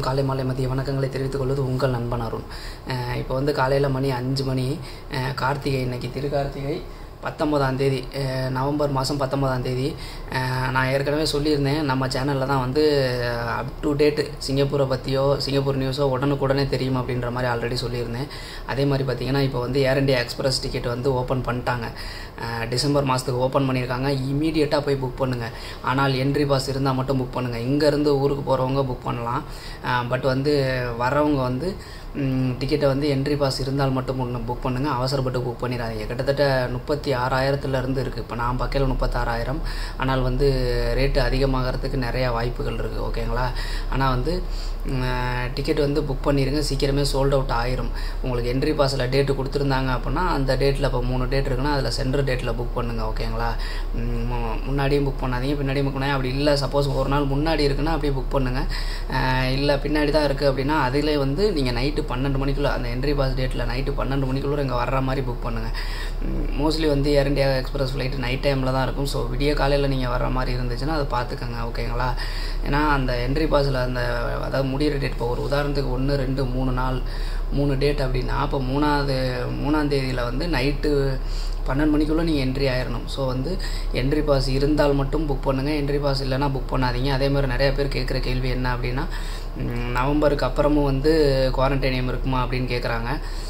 காலை மாலை மதிய வணக்கங்களை தெரிவித்துக் கொள்வது உங்கள் நண்பன் அருண் அஹ் இப்போ வந்து காலையில் மணி அஞ்சு மணி அஹ் கார்த்திகை இன்னைக்கு திருக்கார்த்திகை பத்தொம்போதாம் தேதி அஹ் நவம்பர் மாதம் பத்தொம்போதாம் தேதி அஹ் நான் ஏற்கனவே சொல்லியிருந்தேன் நம்ம சேனலில் தான் வந்து அப் டு டேட்டு சிங்கப்பூரை பற்றியோ சிங்கப்பூர் நியூஸோ உடனுக்குடனே தெரியும் அப்படின்ற மாதிரி ஆல்ரெடி சொல்லியிருந்தேன் அதே மாதிரி பார்த்தீங்கன்னா இப்போ வந்து ஏர் இண்டியா எக்ஸ்பிரஸ் டிக்கெட் வந்து ஓப்பன் பண்ணிட்டாங்க அஹ் டிசம்பர் மாதத்துக்கு ஓப்பன் பண்ணியிருக்காங்க இமீடியட்டாக போய் புக் பண்ணுங்கள் ஆனால் என்ட்ரி பாஸ் இருந்தால் மட்டும் புக் பண்ணுங்கள் இங்கேருந்து ஊருக்கு போகிறவங்க புக் பண்ணலாம் பட் வந்து வரவங்க வந்து டிக்கெட்டை வந்து என்ட்ரி பாஸ் இருந்தால் மட்டும் ஒன்று புக் பண்ணுங்கள் அவசரப்பட்டு புக் பண்ணிடாதீங்க கிட்டத்தட்ட முப்பத்தி ஆறாயிரத்துலேருந்து இருக்குது இப்போ நான் பக்கையில் முப்பத்தாறாயிரம் ஆனால் வந்து ரேட்டு அதிகமாகிறதுக்கு நிறையா வாய்ப்புகள் இருக்குது ஓகேங்களா ஆனால் வந்து டிக்கெட் வந்து புக் பண்ணிடுங்க சீக்கிரமே சோல்ட் அவுட் ஆயிரும் உங்களுக்கு என்ட்ரி பாஸில் டேட்டு கொடுத்துருந்தாங்க அப்படின்னா அந்த டேட்டில் இப்போ மூணு டேட் இருக்குன்னா அதில் சென்ட்ரு டேட்டில் புக் பண்ணுங்கள் ஓகேங்களா ம், மு- முன்னாடியும் புக் பண்ணாதீங்க பின்னாடியும் புக் பண்ணாங்க அப்படி இல்லை சப்போஸ் ஒரு நாள் முன்னாடி இருக்குன்னா அப்படியே புக் பண்ணுங்கள் இல்லை பின்னாடி தான் இருக்குது அப்படின்னா அதிலே வந்து நீங்கள் நைட்டு பன்னெண்டு மணிக்குள்ளே அந்த என்ட்ரி பாஸ் டேட்டில் நைட்டு பன்னெண்டு மணிக்குள்ளே இங்கே வர்ற மாதிரி புக் பண்ணுங்கள் மோஸ்ட்லி வந்து Air India Express flight night டைமில் தான் இருக்கும் ஸோ விடிய காலையில் நீங்கள் வர்ற மாதிரி இருந்துச்சுன்னா அதை பார்த்துக்கங்க ஓகேங்களா ஏன்னா அந்த என்ட்ரி பாஸில் அந்த அதாவது முடிகிற டேட் இப்போ ஒரு உதாரணத்துக்கு ஒன்று ரெண்டு மூணு நாள் மூணு டேட் அப்படின்னா இப்போ மூணாவது மூணாம் தேதியில் வந்து நைட்டு பன்னெண்டு மணிக்குள்ளே நீங்கள் என்ட்ரி ஆயிடணும் ஸோ வந்து என்ட்ரி பாஸ் இருந்தால் மட்டும் புக் பண்ணுங்கள் என்ட்ரி பாஸ் இல்லைன்னா புக் பண்ணாதீங்க அதே மாதிரி நிறைய பேர் கேட்குற கேள்வி என்ன அப்படின்னா ம், நவம்பருக்கு அப்புறமும் வந்து குவாரண்டைனியம் இருக்குமா அப்படின்னு கேட்குறாங்க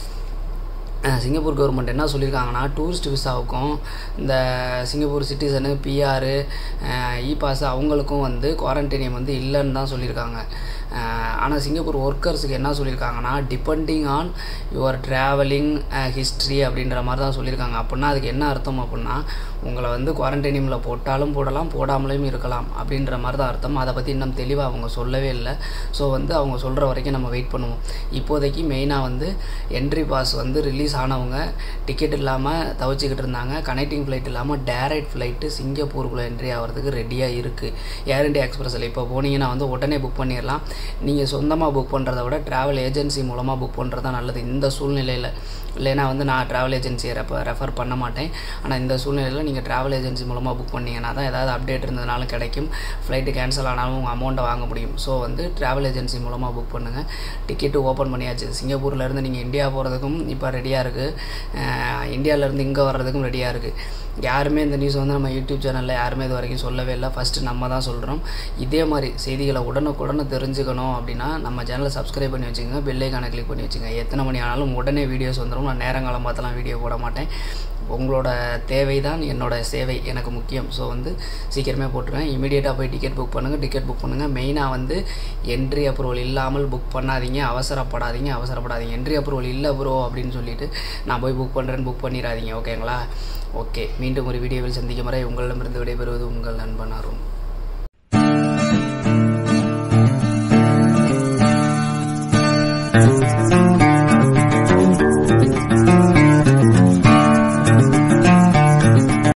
அஹ் சிங்கப்பூர் கவர்மெண்ட் என்ன சொல்லியிருக்காங்கன்னா டூரிஸ்ட் விசாவுக்கும் இந்த Singapore citizen PR E pass அவங்களுக்கும் வந்து குவாரண்டைனியம் வந்து இல்லைன்னு தான் சொல்லியிருக்காங்க ஆனால் சிங்கப்பூர் ஒர்க்கர்ஸுக்கு என்ன சொல்லியிருக்காங்கன்னா depending on your travelling history அப்படின்ற மாதிரி தான் சொல்லியிருக்காங்க அப்படின்னா அதுக்கு என்ன அர்த்தம் அப்படின்னா உங்களை வந்து குவாரண்டைனியமில் போட்டாலும் போடலாம் போடாமலேயும் இருக்கலாம் அப்படின்ற மாதிரி தான் அர்த்தம் அதை பற்றி இன்னும் தெளிவாக அவங்க சொல்லவே இல்லை ஸோ வந்து அவங்க சொல்கிற வரைக்கும் நம்ம வெயிட் பண்ணுவோம் இப்போதைக்கு மெயினாக வந்து என்ட்ரி பாஸ் வந்து ரிலீஸ் ஆனவங்க டிக்கெட் இல்லாமல் தவிச்சிக்கிட்டு இருந்தாங்க கனெக்டிங் ஃப்ளைட் இல்லாமல் டேரக்ட் ஃப்ளைட்டு சிங்கப்பூருக்குள்ளே என்ட்ரி ஆகிறதுக்கு ரெடியாக இருக்குது ஏர் இண்டியா எக்ஸ்பிரஸில் இப்போ போனீங்கன்னா வந்து உடனே புக் பண்ணிடலாம் நீங்கள் சொந்தமாக புக் பண்ணுறத விட ட்ராவல் ஏஜென்சி மூலமாக புக் பண்ணுறது தான் நல்லது இந்த சூழ்நிலையில் இல்லைன்னா வந்து நான் ட்ராவல் ஏஜென்சியை ரெஃப ரெஃபர் பண்ண மாட்டேன் ஆனால் இந்த சூழ்நிலையில் நீங்கள் ட்ராவல் ஏஜென்சி மூலமாக புக் பண்ணீங்கன்னா தான் ஏதாவது அப்டேட் இருந்ததுனாலும் கிடைக்கும் ஃப்ளைட்டு கேன்சல் ஆனாலும் உங்கள் அமௌண்ட்டை வாங்க முடியும் ஸோ வந்து ட்ராவல் ஏஜென்சி மூலமாக புக் பண்ணுங்கள் டிக்கெட்டு ஓப்பன் பண்ணியாச்சு சிங்கப்பூர்லேருந்து நீங்கள் இந்தியா போகிறதுக்கும் இப்போ ரெடியாக இருக்குது இந்தியாவிலேருந்து இங்கே வர்றதுக்கும் ரெடியாக இருக்குது யாருமே இந்த நியூஸ் வந்து நம்ம யூடியூப் சேனலில் யாருமே இது வரைக்கும் சொல்லவே இல்லை ஃபஸ்ட்டு நம்ம தான் சொல்கிறோம் இதே மாதிரி செய்திகளை உடனுக்குடனே தெரிஞ்சுக்கணும் அப்படின்னா நம்ம சேனலை சப்ஸ்கிரைப் பண்ணி வச்சுக்கோங்க பெல்லைக்கான கிளிக் பண்ணி வச்சுக்கோங்க எத்தனை மணி ஆனாலும் உடனே வீடியோஸ் வந்துடும் நான் நேரங்காலம் பார்த்தலாம் வீடியோ போட மாட்டேன் உங்களோட தேவை தான் என்னோட சேவை எனக்கு முக்கியம் ஸோ வந்து சீக்கிரமே போட்டுருவேன் இமீடியட்டாக போய் டிக்கெட் புக் பண்ணுங்கள் டிக்கெட் புக் பண்ணுங்கள் மெயினாக வந்து என்ட்ரி அப்ரூவல் இல்லாமல் புக் பண்ணாதீங்க அவசரப்படாதீங்க அவசரப்படாதீங்க என்ட்ரி அப்ரூவல் இல்லை ப்ரோ அப்படின்னு சொல்லிட்டு நான் போய் புக் பண்ணுறேன்னு புக் பண்ணிடாதீங்க ஓகேங்களா ஓகே மீண்டும் ஒரு வீடியோவில் சந்திக்கும் வரை உங்களிடமிருந்து விடைபெறுவது உங்கள் நண்பன் அருண் Thank you.